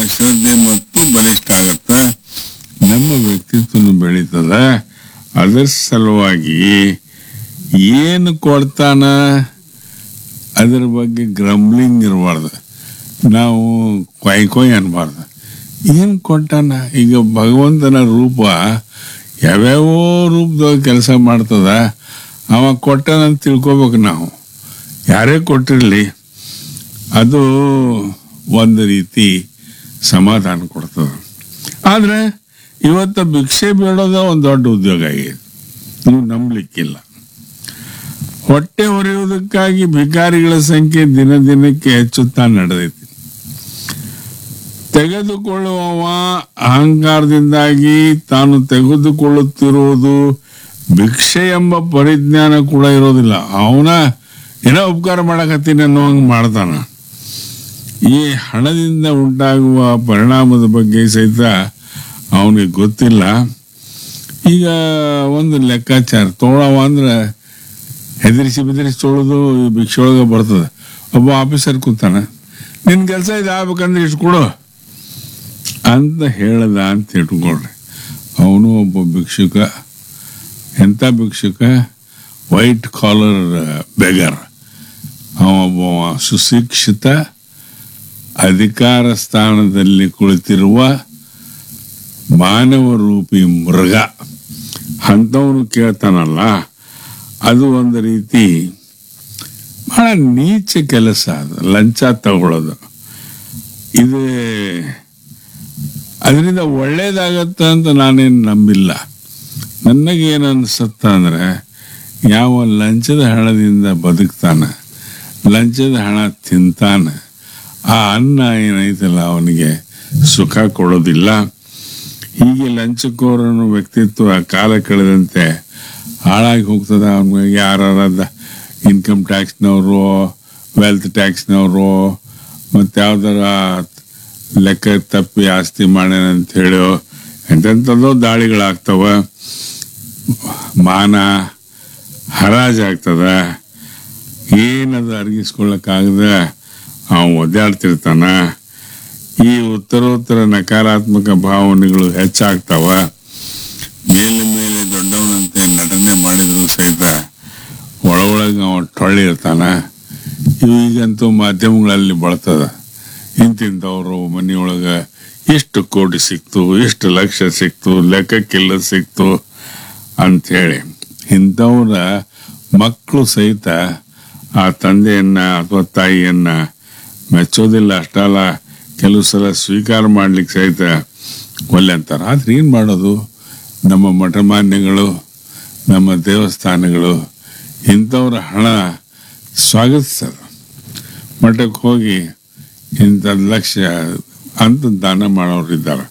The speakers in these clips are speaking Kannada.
ಶ್ರದ್ಧೆ ಮತ್ತು ಬಲಿಷ್ಠ ಆಗತ್ತ ನಮ್ಮ ವ್ಯಕ್ತಿತ್ವನು ಬೆಳೀತದ ಅದರ ಸಲುವಾಗಿ ಏನು ಕೊಡ್ತಾನ ಅದ್ರ ಬಗ್ಗೆ ಗ್ರಂಬ್ಲಿಂಗ್ ಇರಬಾರ್ದು ನಾವು ಕೊಯ್ ಕೊಯ್ ಅನ್ಬಾರ್ದು ಏನು ಕೊಟ್ಟಾನ ಈಗ ಭಗವಂತನ ರೂಪ ಯಾವ್ಯಾವೋ ರೂಪದಾಗ ಕೆಲಸ ಮಾಡ್ತದ ಅವ ಕೊಟ್ಟಾನಂತ ತಿಳ್ಕೊಬೇಕು ನಾವು ಯಾರೇ ಕೊಟ್ಟಿರಲಿ ಅದು ಒಂದು ರೀತಿ ಸಮಾಧಾನ ಕೊಡ್ತದೆ ಆದರೆ ಇವತ್ತು ಭಿಕ್ಷೆ ಬೇಡೋದ ಒಂದು ದೊಡ್ಡ ಉದ್ಯೋಗ ಆಗಿದೆ ನೀವು ನಂಬಲಿಕ್ಕಿಲ್ಲ ಹೊಟ್ಟೆ ಹೊರೆಯುವುದಕ್ಕಾಗಿ ಭಿಕಾರಿಗಳ ಸಂಖ್ಯೆ ದಿನ ದಿನಕ್ಕೆ ಹೆಚ್ಚುತ್ತಾ ನಡೆದೈತಿ ತೆಗೆದುಕೊಳ್ಳುವವ ಅಹಂಕಾರದಿಂದಾಗಿ ತಾನು ತೆಗೆದುಕೊಳ್ಳುತ್ತಿರುವುದು ಭಿಕ್ಷೆ ಎಂಬ ಪರಿಜ್ಞಾನ ಕೂಡ ಇರೋದಿಲ್ಲ ಅವನ ಏನೋ ಉಪಕಾರ ಮಾಡಕತ್ತೀನಿ ಅನ್ನೋ ಹಂಗೆ ಮಾಡ್ತಾನ ಈ ಹಣದಿಂದ ಉಂಟಾಗುವ ಪರಿಣಾಮದ ಬಗ್ಗೆ ಸಹಿತ ಅವನಿಗೆ ಗೊತ್ತಿಲ್ಲ ಈಗ ಒಂದು ಲೆಕ್ಕಾಚಾರ ತೊಗೊಳವ ಅಂದ್ರೆ ಹೆದರಿಸಿ ಬೆದರಿಸಿ ತೊಗೊಳೋದು ಈ ಭಿಕ್ಷೆ ಒಳಗೆ ಬರ್ತದೆ ಒಬ್ಬ ಆಫೀಸರ್ ಕೂತಾನ ನಿನ್ನ ಕೆಲಸ ಇದು ಆಗ್ಬೇಕಂದ್ರೆ ಇಷ್ಟು ಕೊಡು ಅಂತ ಹೇಳದ ಅಂತ ಇಟ್ಕೊಳ್ರಿ ಅವನು ಒಬ್ಬ ಭಿಕ್ಷುಕ ಎಂಥ ಭಿಕ್ಷುಕ ವೈಟ್ ಕಾಲರ್ ಬೆಗರ್ ಅವೊಬ್ಬ ಸುಶಿಕ್ಷಿತ ಅಧಿಕಾರ ಸ್ಥಾನದಲ್ಲಿ ಕುಳಿತಿರುವ ಮಾನವ ರೂಪಿ ಮೃಗ ಅಂಥವನು ಕೇಳ್ತಾನಲ್ಲ ಅದು ಒಂದು ರೀತಿ ಬಹಳ ನೀಚ ಕೆಲಸ ಅದು ಲಂಚ ತಗೊಳ್ಳೋದು ಇದು ಅದರಿಂದ ಒಳ್ಳೇದಾಗತ್ತೆ ಅಂತ ನಾನೇನು ನಂಬಿಲ್ಲ ನನಗೇನು ಅನ್ಸುತ್ತ ಅಂದ್ರೆ ಯಾವ ಲಂಚದ ಹಣದಿಂದ ಬದುಕ್ತಾನೆ ಲಂಚದ ಹಣ ತಿಂತಾನೆ ಆ ಅನ್ನ ಏನೈತಲ್ಲ ಅವನಿಗೆ ಸುಖ ಕೊಡೋದಿಲ್ಲ ಹೀಗೆ ಲಂಚಕೋರನ ವ್ಯಕ್ತಿತ್ವ ಕಾಲ ಕಳೆದಂತೆ ಹಾಳಾಗಿ ಹೋಗ್ತದ ಅವನಿಗೆ ಯಾರಾದ ಇನ್ಕಮ್ ಟ್ಯಾಕ್ಸ್ನವರು ವೆಲ್ತ್ ಟ್ಯಾಕ್ಸ್ನವರು ಮತ್ತು ಯಾವ್ದಾರ ಲೆಕ್ಕ ತಪ್ಪಿ ಆಸ್ತಿ ಮಾಡ್ಯಾನ ಅಂತ ಹೇಳಿ ಎಂತೆಂಥದ್ದೋ ದಾಳಿಗಳಾಗ್ತವ ಮಾನ ಹರಾಜಾಗ್ತದ ಏನದು ಅರ್ಗಿಸ್ಕೊಳ್ಳೋಕ್ಕಾಗದ ಅವನು ಒದ್ದಾಡ್ತಿರ್ತಾನ ಈ ಉತ್ತರೋತ್ತರ ನಕಾರಾತ್ಮಕ ಭಾವನೆಗಳು ಹೆಚ್ಚಾಗ್ತಾವ ಮೇಲೆ ಮೇಲೆ ದೊಡ್ಡವನಂತೆ ನಟನೆ ಮಾಡಿದ್ರು ಸಹಿತ ಒಳಗೊಳಗೆ ಅವ ಟೊಳ್ಳಿರ್ತಾನ ಇವು ಈಗಂತೂ ಮಾಧ್ಯಮಗಳಲ್ಲಿ ಬಳತದ ಇಂತಿಂಥವ್ರು ಮನೆಯೊಳಗೆ ಎಷ್ಟು ಕೋಟಿ ಸಿಕ್ತು ಎಷ್ಟು ಲಕ್ಷ ಸಿಕ್ತು ಲೆಕ್ಕಕ್ಕಿಲ್ಲ ಸಿಕ್ತು ಅಂಥೇಳಿ ಇಂಥವ್ರ ಮಕ್ಕಳು ಸಹಿತ ಆ ತಂದೆಯನ್ನ ಅಥವಾ ತಾಯಿಯನ್ನ ಮೆಚ್ಚೋದಿಲ್ಲ ಅಷ್ಟಲ್ಲ ಕೆಲವು ಸಲ ಸ್ವೀಕಾರ ಮಾಡ್ಲಿಕ್ಕೆ ಸಹಿತ ಒಲ್ಲೆ ಅಂತಾರೆ ಆದ್ರೆ ಏನು ಮಾಡೋದು ನಮ್ಮ ಮಠಮಾನ್ಯಗಳು ನಮ್ಮ ದೇವಸ್ಥಾನಗಳು ಇಂಥವ್ರ ಹಣ ಸ್ವಾಗತಿಸೋದು ಮಠಕ್ಕೆ ಹೋಗಿ ಇಂಥದ್ದು ಲಕ್ಷ ಅಂತ ದಾನ ಮಾಡೋರು ಇದ್ದಾರೆ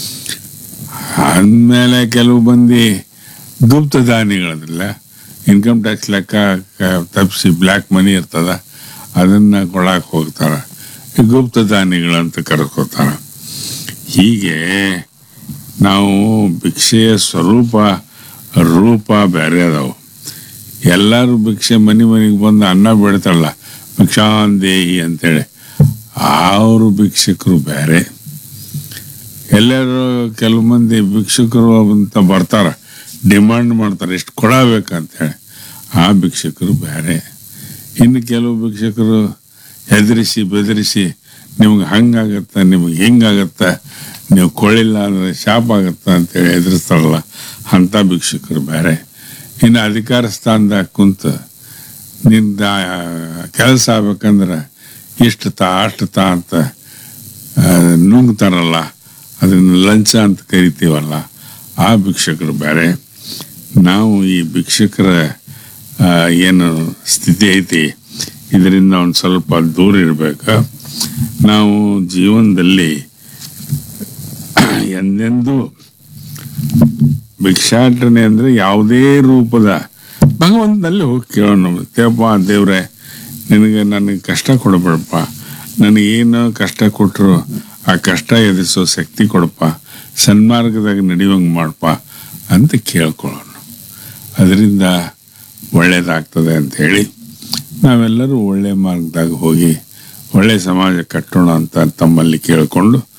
ಅಂದಮೇಲೆ ಕೆಲವು ಮಂದಿ ಗುಪ್ತ ದಾನಿಗಳದಿಲ್ಲ ಇನ್ಕಮ್ ಟ್ಯಾಕ್ಸ್ ಲೆಕ್ಕ ತಪ್ಪಿಸಿ ಬ್ಲ್ಯಾಕ್ ಮನಿ ಇರ್ತದ ಅದನ್ನ ಕೊಡಕ್ಕೆ ಹೋಗ್ತಾರ ಈ ಗುಪ್ತ ದಾನಿಗಳಂತ ಕರ್ಕೋತಾರ ಹೀಗೆ ನಾವು ಭಿಕ್ಷೆಯ ಸ್ವರೂಪ ರೂಪ ಬೇರೆ ಅದಾವು ಎಲ್ಲರೂ ಭಿಕ್ಷೆ ಮನೆ ಮನೆಗೆ ಬಂದು ಅನ್ನ ಬಿಡ್ತಾರಲ್ಲ ಭಿಕ್ಷಾಂದೇಹಿ ಅಂತೇಳಿ ಅವರು ಭಿಕ್ಷಕರು ಬೇರೆ ಎಲ್ಲರೂ ಕೆಲವು ಮಂದಿ ಭಿಕ್ಷುಕರು ಅಂತ ಬರ್ತಾರ ಡಿಮಾಂಡ್ ಮಾಡ್ತಾರೆ ಎಷ್ಟು ಕೊಡಬೇಕಂತೇಳಿ ಆ ಭಿಕ್ಷಕರು ಬೇರೆ ಇನ್ನು ಕೆಲವು ಭಿಕ್ಷಕರು ಹೆದರಿಸಿ ಬೆದರಿಸಿ ನಿಮ್ಗೆ ಹಂಗಾಗತ್ತ ನಿಮ್ಗೆ ಹಿಂಗಾಗತ್ತ ನೀವು ಕೊಳ್ಳಿಲ್ಲ ಅಂದ್ರೆ ಶಾಪ್ ಆಗತ್ತ ಅಂತೇಳಿ ಹೆದರಿಸ್ತಾರಲ್ಲ ಅಂಥ ಭಿಕ್ಷುಕರು ಬೇರೆ ಇನ್ನು ಅಧಿಕಾರ ಸ್ಥಾನದಾಗ ಕುಂತ ನಿಂದ ಕೆಲಸ ಆಗ್ಬೇಕಂದ್ರೆ ಇಷ್ಟು ತಾ ಅಷ್ಟು ತಾ ಅಂತ ಆ, ನುಂಗ್ತಾರಲ್ಲ ಅದನ್ನ ಲಂಚ ಅಂತ ಕರಿತೀವಲ್ಲ ಆ ಭಿಕ್ಷಕರು ಬೇರೆ ನಾವು ಈ ಭಿಕ್ಷಕರ ಆ, ಏನು ಸ್ಥಿತಿ ಐತಿ ಇದರಿಂದ ಒಂದು ಸ್ವಲ್ಪ ದೂರ ಇರಬೇಕು ನಾವು ಜೀವನದಲ್ಲಿ ಎಂದೆಂದೂ ಭಿಕ್ಷಾಟನೆ ಅಂದ್ರೆ ಯಾವುದೇ ರೂಪದ ಭಗವಂತನಲ್ಲಿ ಹೋಗಿ ಕೇಳೋಣ ತೇಪ್ಪ ದೇವ್ರೆ ನಿನಗೆ ನನಗೆ ಕಷ್ಟ ಕೊಡಬೇಡಪ್ಪ ನನಗೇನು ಕಷ್ಟ ಕೊಟ್ಟರು ಆ ಕಷ್ಟ ಎದುರಿಸೋ ಶಕ್ತಿ ಕೊಡಪ್ಪ ಸನ್ಮಾರ್ಗದಾಗ ನಡೆಯುವಂಗೆ ಮಾಡಪ್ಪ ಅಂತ ಕೇಳ್ಕೊಳ್ಳೋಣ ಅದರಿಂದ ಒಳ್ಳೇದಾಗ್ತದೆ ಅಂತ ಹೇಳಿ ನಾವೆಲ್ಲರೂ ಒಳ್ಳೆ ಮಾರ್ಗದಾಗ ಹೋಗಿ ಒಳ್ಳೆ ಸಮಾಜ ಕಟ್ಟೋಣ ಅಂತ ತಮ್ಮಲ್ಲಿ ಕೇಳಿಕೊಂಡು